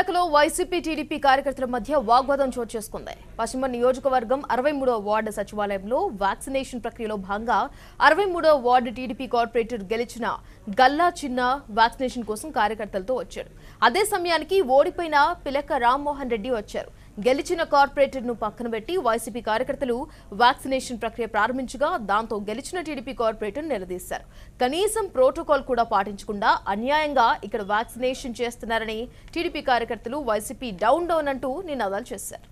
విశాఖలో YCP TDP కార్యకర్తల మధ్య వాగ్వాదం చోటు చేసుకుంది పశ్చిమ నియోజకవర్గం అరవై మూడో వార్డు సచివాలయంలో వ్యాక్సినేషన్ ప్రక్రియలో భాగంగా అరవై మూడో వార్డు టీడీపీ కార్పొరేటర్ గెలిచిన గల్లా చిన్న వ్యాక్సినేషన్ కోసం కార్యకర్తలతో వచ్చాడు అదే సమయానికి ఓడిపోయిన పిలక రామ్మోహన్ రెడ్డి వచ్చారు గెలిచిన కార్పొరేటర్ ను పక్కన పెట్టి వైసీపీ కార్యకర్తలు వ్యాక్సినేషన్ ప్రక్రియ ప్రారంభించగా దాంతో గెలిచిన టీడీపీ కార్పొరేటర్ నిలదీశారు కనీసం ప్రోటోకాల్ కూడా పాటించకుండా అన్యాయంగా ఇక్కడ వ్యాక్సినేషన్ చేస్తున్నారని టీడీపీ కార్యకర్తలు వైసీపీ డౌన్ డౌన్ అంటూ నినాదాలు చేశారు